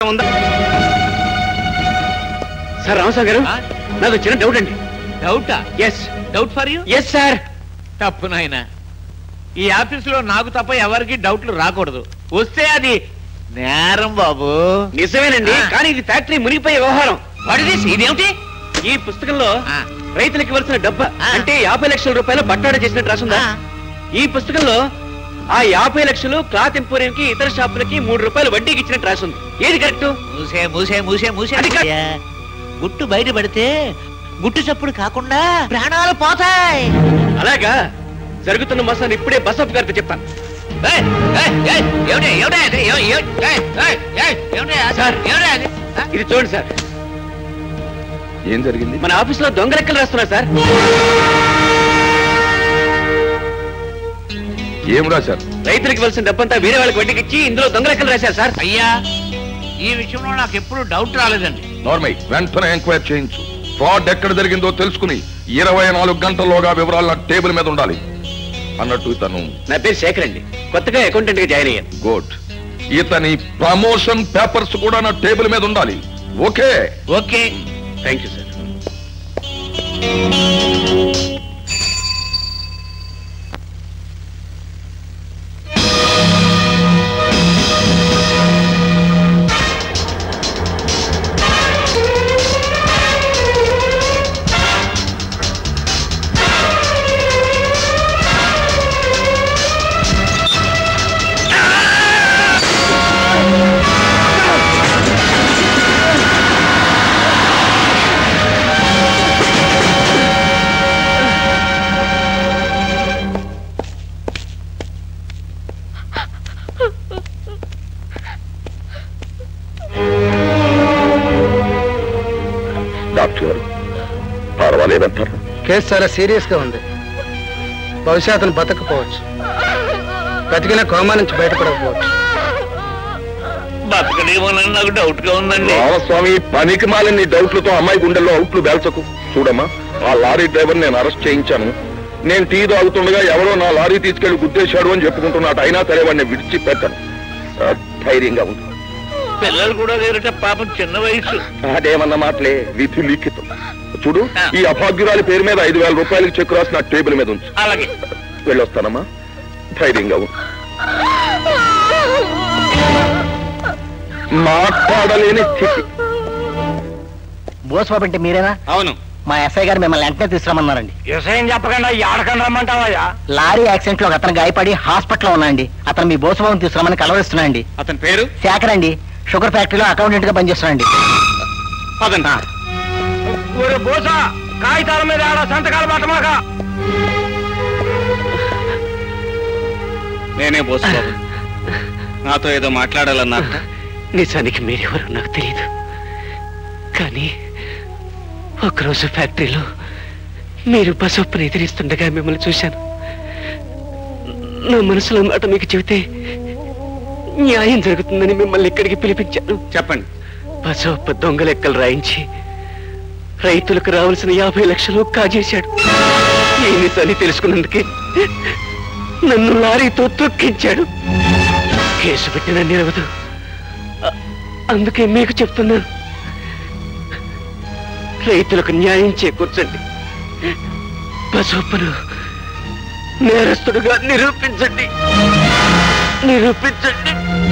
ఉందా సార్ రామస్వామి గారు ఆ? నాకు చిన్న డౌట్ అండి డౌటా yes doubt for you yes sir తప్పు నాయన ఈ ఆఫీసులో నాకు తప్ప ఎవరికి డౌట్లు రాకూడదు వస్తే అది నేరం బాబు నిజమేనండి ఆ. కానీ ఇది ఫ్యాక్టరీ మునిగిపోయే వ్యవహారం వాట్ ఇస్ ఇదేమిటి ఈ పుస్తకంలో ఆ. రైతులకు ఇవ్వాల్సిన డబ్బా ఆ. అంటే యాభై లక్షల రూపాయలు బట్టాడు చేసినట్టు రాసుందా ఆ. ఈ పుస్తకంలో ఆ యాభై లక్షలు క్లాత్ ఎంపోరియం కి ఇతర షాపులకి మూడు రూపాయలు వడ్డీకి ఇచ్చినట్టు రాసుంది ఏది కరెక్ట్ మూసే మూసే మూసే మూసే అది కాదు. మూసే. గుట్టు బయట పడితే గుట్టు చప్పుడు కాకుండా ప్రాణాలు పోతాయి అలాగా జరుగుతున్న మోసాన్ని ఇప్పుడే బసప్ గారితో చెప్తాను ఏయ్, ఏయ్, ఏయ్, ఏమిటి, ఏమిటి అది? ఏ- ఏ- ఏయ్, ఏయ్, ఏయ్, ఏమిటి అది? సార్. ఏమిటి అది? ఆ? ఇది చూడండి సార్ ఏం జరిగింది మన ఆఫీస్ లో దొంగ లెక్కలు రాస్తున్నారు సార్ ఏం రాశారు రైతులకు ఇవ్వాల్సిన డబ్బంతా వేరే వాళ్ళకి వడ్డీకి ఇచ్చి ఇందులో దొంగ లెక్కలు రాశారు సార్ అయ్యా ఈ విషయంలో నాకు ఎప్పుడు డౌట్ రాలేదండి నార్మై వెంటనే ఎంక్వైరీ చేయించు ఫ్రాడ్ ఎక్కడ జరిగిందో తెలుసుకుని ఇరవై నాలుగు గంటల్లోగా వివరాలు నా టేబుల్ మీద ఉండాలి అన్నట్టు ఇతను నా పేరు శేఖర్ అండి కొత్తగా అకౌంటెంట్ గా జాయిన్ అయ్యాను గుడ్ ఇతని ప్రమోషన్ పేపర్స్ కూడా నా టేబుల్ మీద ఉండాలి okay okay thank you sir doctor గారు పర్వాలేదంటారు కేసు చాలా సీరియస్ గా ఉంది బహుశా అతను బతకపోవచ్చు బతికిన కోమా నుంచి బయటపడకపోవచ్చు బతకడేమోనని నాకు డౌట్ గా ఉందండి రామస్వామి పనికి మాలిన నీ డౌట్లతో అమ్మాయి గుండెల్లో అవుట్లు బేల్చకు చూడమ్మా ఆ లారీ డ్రైవర్ నేను అరెస్ట్ చేయించాను నేను టీ తాగుతుండగా ఎవరో నా లారీ తీసుకెళ్లి గుద్దేశాడు అని చెప్పుకుంటున్నాడు అయినా సరే వాడిని విడిచిపెట్టను ఆ, ధైర్యంగా ఉంది పిల్లలు కూడా లేరట పాపం చిన్న వయసు అదేమన్న మాటలే విధి లిఖితం చూడు ఈ అభాగ్యురాలి పేరు మీద ఐదు వేల రూపాయలకి చెక్ రాసి నా టేబుల్ మీద ఉంచు అలాగే వెళ్ళొస్తానమ్మా ధైర్యంగా ఉండు మాట్లాడలేని స్థితి బోస్బాబు అంటే మీరేనా అవును మా ఎస్ఐ గారు మిమ్మల్ని వెంటనే తీసుకురమ్మన్నారండి వ్యవసాయం చెప్పకుండా ఏడకండి రమ్మంటావయ్యా లారీ యాక్సిడెంట్ లో ఒక అతను గాయపడి హాస్పిటల్లో ఉన్నాండి అతను మీ బోసుబాబుని తీసుకురమ్మని కలవరిస్తున్నాండి అతని పేరు శేఖర్ అండి షుగర్ ఫ్యాక్టరీలో అకౌంటెంట్ గా పనిచేస్తున్నాండి పదండి ఒరే బోసా కాగితాల మీద ఆడ సంతకాలు పట్టమాక నేనే బోసు బాబు నాతో ఏదో మాట్లాడాలన్నా నిజానికి మీరెవరో నాకు తెలియదు కానీ ఒకరోజు ఫ్యాక్టరీలో మీరు బసొప్పును ఎదిరిస్తుండగా మిమ్మల్ని చూశాను నా మనసులో మాట మీకు చెబితే న్యాయం జరుగుతుందని మిమ్మల్ని ఇక్కడికి పిలిపించాను చెప్పండి బసొప్ప దొంగ లెక్కలు రాయించి రైతులకు రావాల్సిన యాభై లక్షలు కాజేశాడు ఈ నిజాన్ని తెలుసుకున్నందుకే నన్ను లారీతో తొక్కించాడు కేసు పెట్టిన నిలవదు అ- అందుకే మీకు చెప్తున్నాను రైతులకు న్యాయం చేకూర్చండి బసోప్పను నేరస్తుడుగా నిరూపించండి నిరూపించండి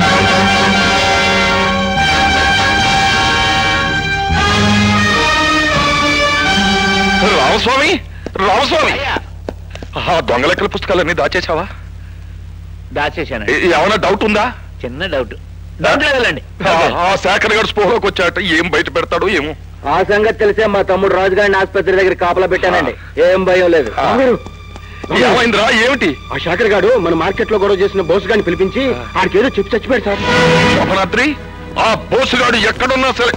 రామస్వామి రామస్వామి ఆ దొంగ లెక్కల పుస్తకాలన్నీ దాచేశావా దాచేశాను ఏ- ఏమైనా డౌట్ ఉందా చిన్న డౌట్ డౌట్ లేదండి ఆ ఆ శేఖర్ గారు స్పోలోకి వచ్చాట ఏం బయట పెడతాడో ఏమో ఆ సంగతి తెలిసే మా తమ్ముడు రాజుగారిని ఆసుపత్రి దగ్గర కాపలా పెట్టానండి ఏం భయం లేదు ఆ. ఏమైందిరా ఏమిటి ఆ శేఖర్ గారు మన మార్కెట్ లో గొడవ చేసిన బోసు గారిని పిలిపించి ఆడికి ఏదో చెప్పి చచ్చిపోయాడు సార్ అపరాత్రి ఆ బోసుగాడు ఎక్కడున్నా సరే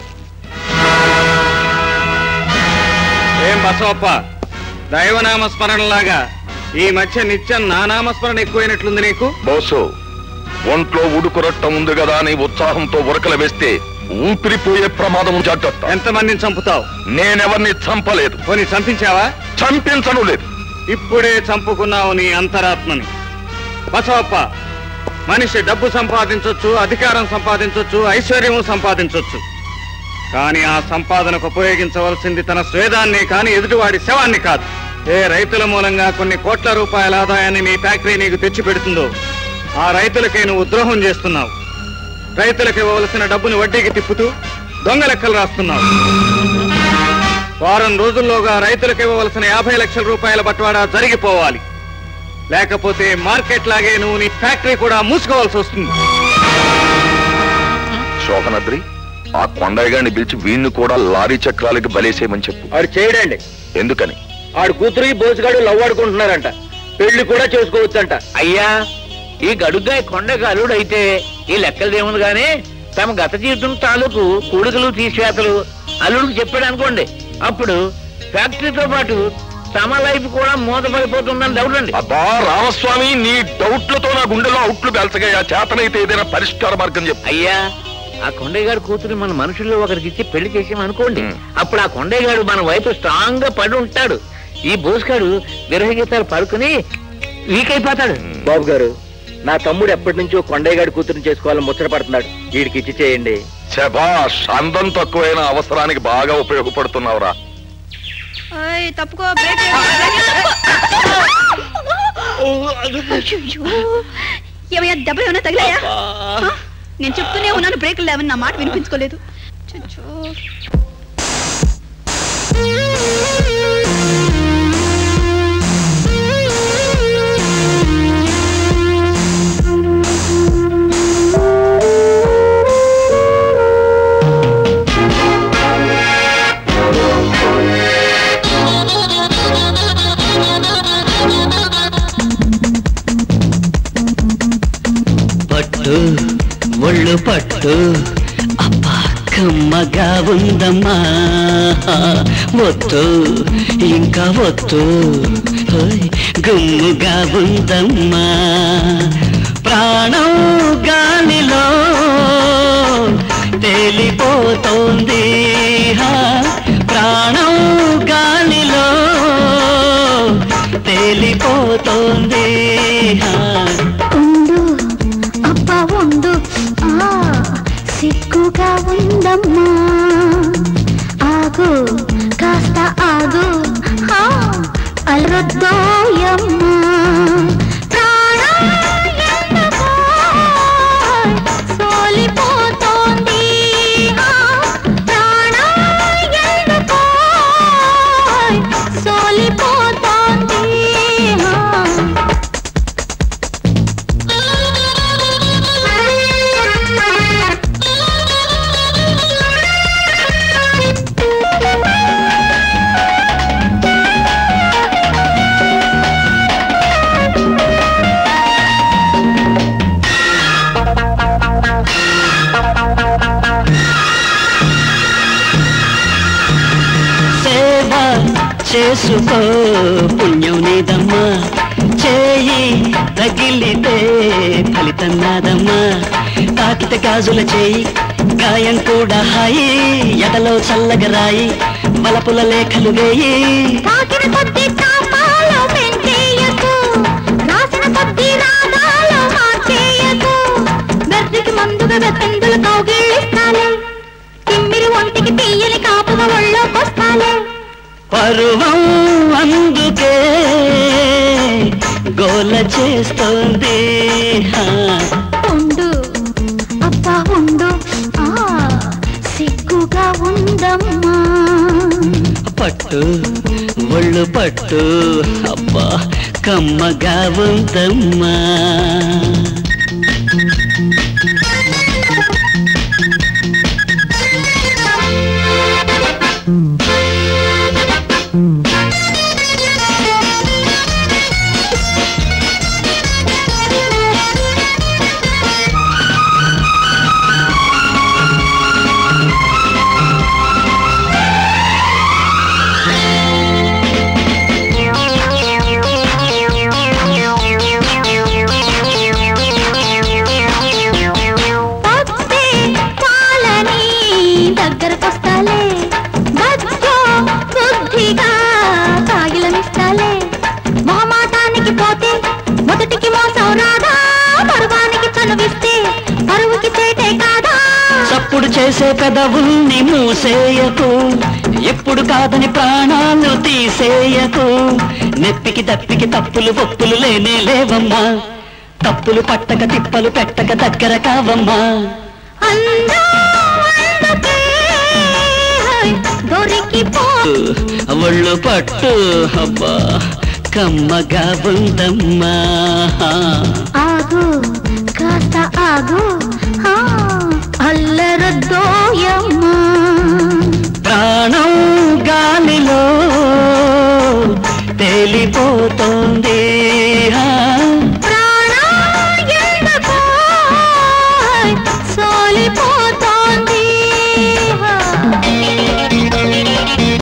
ఏం బసవప్ప దైవనామ స్మరణలాగా ఈ మధ్య నిత్యం నా నామస్మరణ ఎక్కువైనట్లుంది నీకు బోసు ఒంట్లో ఉడుకు రక్తం ఉంది కదా అని ఉత్సాహంతో ఉరకలు వేస్తే ఊపిరిపోయే ప్రమాదం జాగ్రత్త ఎంతమందిని చంపుతావు నేనెవరిని చంపలేదు పోనీ చంపించావా చంపించను లేదు ఇప్పుడే చంపుకున్నావు నీ అంతరాత్మని బసవప్ప మనిషి డబ్బు సంపాదించొచ్చు అధికారం సంపాదించొచ్చు ఐశ్వర్యం సంపాదించొచ్చు కానీ ఆ సంపాదనకు ఉపయోగించవలసింది తన స్వేదాన్ని కానీ ఎదుటివాడి శవాన్ని కాదు ఏ రైతుల మూలంగా కొన్ని కోట్ల రూపాయల ఆదాయాన్ని మీ ఫ్యాక్టరీ నీకు తెచ్చిపెడుతుందో ఆ రైతులకే నువ్వు ద్రోహం చేస్తున్నావు రైతులకు ఇవ్వవలసిన డబ్బును వడ్డీకి తిప్పుతూ దొంగ లెక్కలు రాస్తున్నావు వారం రోజుల్లోగా రైతులకు ఇవ్వవలసిన యాభై లక్షల రూపాయల బట్వాడా జరిగిపోవాలి లేకపోతే మార్కెట్ లాగే నువ్వు నీ ఫ్యాక్టరీ కూడా మూసుకోవాల్సి వస్తుంది శోభనద్రి ఆ కొండయ్య గారిని పిలిచి వీణ్ణి కూడా లారీ చక్రాలకి బలేసేయమని చెప్పు ఆడు చేయడండి ఎందుకని ఆడు కూతురు ఈ బోసుగాడు లవ్ ఆడుకుంటున్నారంట పెళ్లి కూడా చేసుకోవచ్చంట అయ్యా ఈ గడుగ్గా కొండకు అల్లుడు అయితే ఈ లెక్కలదేముంది గానీ తమ గత జీవితం తాలూకు కూడికలు తీసివేతలు అల్లుడికి చెప్పాడు అనుకోండి అప్పుడు ఫ్యాక్టరీతో పాటు తమ లైఫ్ కూడా మూతపడిపోతుందని డౌట్ అండి అబ్బా రామస్వామి నీ డౌట్లతో నా గుండెలో అవుట్లు బెల్చగా చేతనైతే ఏదైనా పరిష్కార మార్గం చెప్పు అయ్యా ఆ కొండయ్య గారి కూతురు మన మనుషుల్లో ఒకరికి ఇచ్చి పెళ్లి చేసాం అనుకోండి మ్. అప్పుడు ఆ కొండయ్య గారు మన వైపు స్ట్రాంగ్ గా పడి ఉంటాడు ఈ బోసుగాడు విరహ గీతాలు పడుకుని వీక్ అయిపోతాడు బాబు గారు నా తమ్ముడు ఎప్పటి నుంచో కొండయ్య గారి కూతురుని చేసుకోవాలని ముచ్చట పడుతున్నాడు వీడికి ఇచ్చి చేయండి శభాష్ అందం తక్కువైన అవసరానికి బాగా ఉపయోగపడుతున్నావురా ఓయ్ తప్పుకో బ్రేక్ వేయ్, బ్రేక్ వేయ్, తప్పుకో. అయ్యయ్యో. ఏమయ్యా దెబ్బలు ఏమైనా తగిలాయా ఆ? నేను చెప్తూనే ఉన్నాను బ్రేకులు లేవని నా మాట వినిపించుకోలేదు చుచ్చో. పట్టు ఒళ్ళు పట్టు అబ్బా కమ్మగా ఉందమ్మా వద్దు ఇంకా వద్దు ఓయ్, గుమ్ముగా ఉందమ్మా ప్రాణం గాలిలో తేలిపోతోంది హా, ప్రాణం గాలిలో తేలిపోతోంది హా ఉండు అబ్బా ఉండు ఆ సిగ్గుగా ఉందమ్మా ఆగు కాస్త ఆగు ఆ, అలరొద్దోయమ్మా ప్రాణం ఎందుకో సోలిపోతోంది ఆ, ప్రాణం ఎందుకో సోలిపోతోంది ఆ. సేవ చేసుకో పుణ్యం నీదమ్మా చేయి తగిలితే ఫలితం నాదమ్మా తాకిత గాజుల చేయి గాయం కూడా హాయి ఎడలో చల్లగా రాయి బలపుల లేఖలు వేయి తాకిన కొద్ది తాపాలు పెంచేయకు రాసిన కొద్ది రాగాలు మార్చేయకు బెర్రికి మందుగా వెతందులు కౌగిళ్ళిస్తాలే తిమ్మిరి ఒంటికి తీయని కాపుగా ఒళ్ళోకొస్తాలే పరువం అందుకే గోల చేస్తోంది హా. ఉండు అబ్బా ఉండు ఆ సిగ్గుగా ఉందమ్మా పట్టు ఒళ్ళు పట్టు అబ్బా కమ్మగా ఉందమ్మా పప్పే పాలని దగ్గరకొస్తాలే బజ్జో బుద్ధిగా కాగిలమిస్తాలే మొహమాటానికి పోతే మొదటికి మోసం రాదా పరువానికి చేసే పెదవుల్ని మూసేయకు ఎప్పుడు కాదని ప్రాణాలు తీసేయకు నెప్పికి దప్పికి తప్పులు ఒప్పులు లేనే లేవమ్మా తప్పులు పట్టక తిప్పలు పెట్టక దగ్గర కావమ్మా దొరికిపో ఒళ్ళు పట్టు అబ్బా కమ్మగా ఉందమ్మా ఆగు కాస్త ఆగు ఆ, అల్లరద్దోయమ్మా ప్రాణం గాలిలో తేలిపోతోంది ఆ